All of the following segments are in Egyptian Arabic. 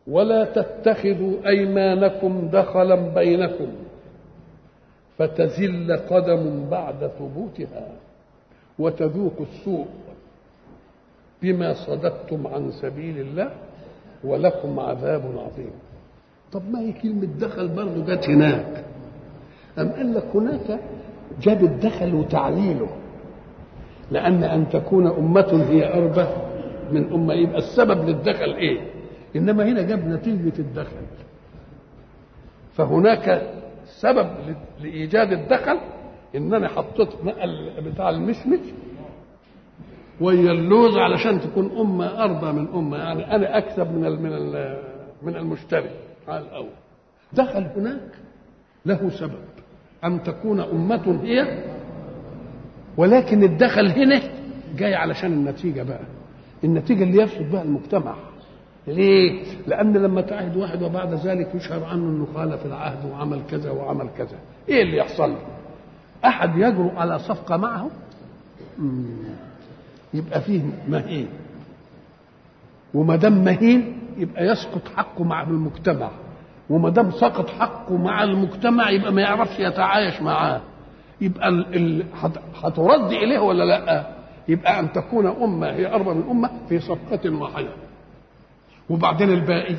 ولا تتخذوا ايمانكم دخلا بينكم فتزل قدم بعد ثبوتها وتذوقوا السوء بما صددتم عن سبيل الله ولكم عذاب عظيم طب ما هي كلمة دخل برضه جت هناك أم قال لك هناك جاب الدخل وتعليله لأن أن تكون أمة هي أربى من أمة يبقى السبب للدخل إيه؟ إنما هنا جاب نتيجة الدخل فهناك سبب لإيجاد الدخل إن أنا حطيت نقل بتاع المشمش ويا اللوز علشان تكون أمة أربى من أمة يعني أنا أكسب من ال من ال من المشتري على الأول دخل هناك له سبب أن تكون أمة هي ولكن الدخل هنا جاي علشان النتيجة بقى النتيجة اللي يفسد بها المجتمع ليه؟ لأن لما تعهد واحد وبعد ذلك يشهر عنه أنه خالف العهد وعمل كذا وعمل كذا إيه اللي يحصل له؟ أحد يجرؤ على صفقة معه؟ مم. يبقى فيه مهين وما دام مهين يبقى يسقط حقه مع المجتمع وما دام سقط حقه مع المجتمع يبقى ما يعرفش يتعايش معاه يبقى ال... ال... هترد اليه ولا لا يبقى ان تكون امه هي اربى من امه في صفقه واحده وبعدين الباقي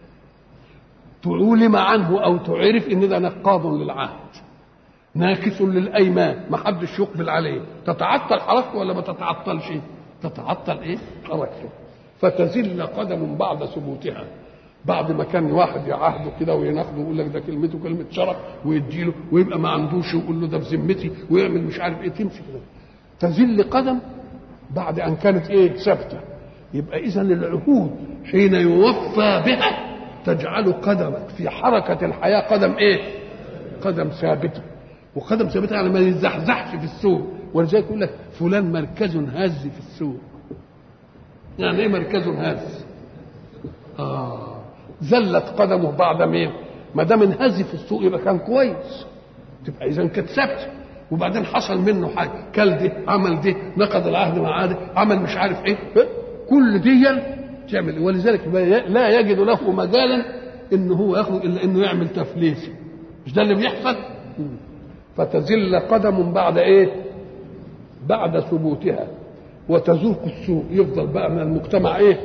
تعلم عنه او تعرف ان ده نقاض للعهد ناكث للايمان ما حدش يقبل عليه تتعطل حركته ولا ما تتعطلش تتعطل ايه حركته فتزل قدم بعد ثبوتها بعد ما كان واحد يعهده كده ويناخده ويقول لك ده كلمته كلمه شرف ويديله ويبقى ما عندوش ويقول له ده في ذمتي ويعمل مش عارف ايه تمشي كده تزل قدم بعد ان كانت ايه ثابته يبقى اذا العهود حين يوفى بها تجعل قدمك في حركه الحياه قدم ايه؟ قدم ثابته وقدم ثابته يعني ما يزحزحش في السوق ولذلك يقول لك فلان مركز هاز في السوق يعني ايه مركز هاز؟ اه زلت قدمه بعد مين؟ ما دام انهز في السوق يبقى كان كويس تبقى اذا كانت ثابته وبعدين حصل منه حاجه كل ده عمل ده نقض العهد مع عاده عمل مش عارف ايه كل دي تعمل ولذلك لا يجد له مجالا ان هو يخرج الا انه يعمل تفليس مش ده اللي بيحصل فتزل قدم بعد ايه بعد ثبوتها وتذوق السوء يفضل بقى من المجتمع ايه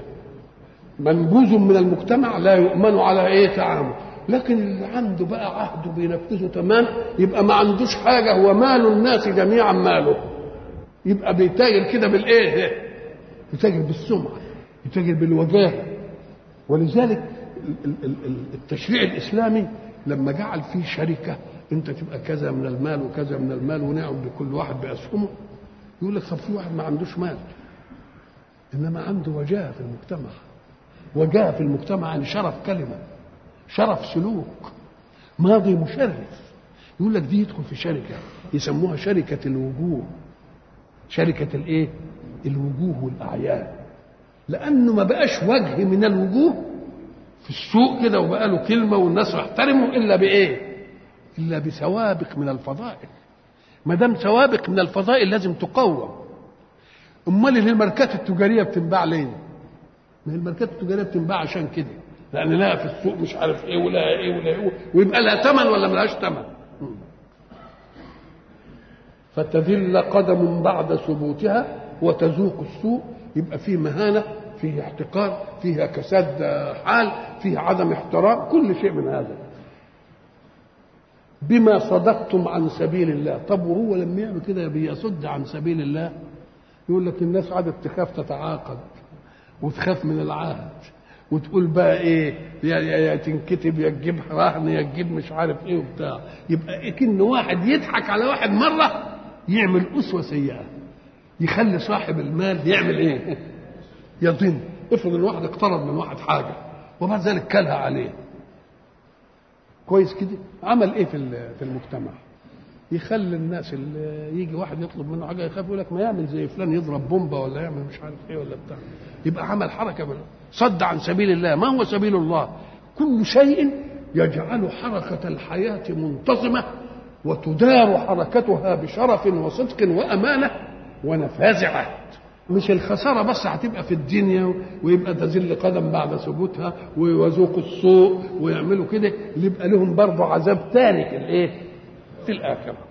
منبوذ من المجتمع لا يؤمن على ايه تعامل لكن اللي عنده بقى عهده بينفذه تمام يبقى ما عندوش حاجه هو مال الناس جميعا ماله يبقى بيتاجر كده بالايه يتاجر بالسمعه يتاجر بالوجاهه ولذلك التشريع الاسلامي لما جعل فيه شركه انت تبقى كذا من المال وكذا من المال ونعم لكل واحد باسهمه يقول لك طب في واحد ما عندوش مال انما عنده وجاهه في المجتمع وجاهه في المجتمع يعني شرف كلمه شرف سلوك ماضي مشرف يقول لك دي يدخل في شركه يسموها شركه الوجوه شركه الايه الوجوه والاعيان لانه ما بقاش وجه من الوجوه في السوق كده وبقى له كلمه والناس يحترمه الا بايه الا بسوابق من الفضائل ما دام سوابق من الفضائل لازم تقوم امال اللي الماركات التجاريه بتنباع ليه ما هي الماركات التجاريه بتنباع عشان كده لان لها في السوق مش عارف ايه ولها ايه ولها ايه ويبقى لها ثمن ولا ملهاش ثمن فتذل قدم بعد ثبوتها وتذوق السوء يبقى فيه مهانه فيه احتقار فيها كساد حال فيه عدم احترام كل شيء من هذا بما صدقتم عن سبيل الله طب وهو لما يعمل كده بيصد عن سبيل الله يقول لك الناس عادت تخاف تتعاقد وتخاف من العهد وتقول بقى ايه يا, يا, يا تنكتب يا تجيب رهن يا تجيب مش عارف ايه وبتاع يبقى كأن واحد يضحك على واحد مره يعمل اسوه سيئه يخلي صاحب المال يعمل ايه يضن افرض ان واحد اقترض من واحد حاجه وبعد ذلك كلها عليه كويس كده عمل ايه في في المجتمع يخلي الناس اللي يجي واحد يطلب منه حاجه يخاف يقول لك ما يعمل زي فلان يضرب بومبا ولا يعمل مش عارف ايه ولا بتاع يبقى عمل حركه من صد عن سبيل الله ما هو سبيل الله كل شيء يجعل حركه الحياه منتظمه وتدار حركتها بشرف وصدق وامانه ونفاذ عهد مش الخساره بس هتبقى في الدنيا ويبقى تزل قدم بعد ثبوتها ويذوقوا السوء ويعملوا كده اللي يبقى لهم برضه عذاب تاني في الايه؟ في الاخره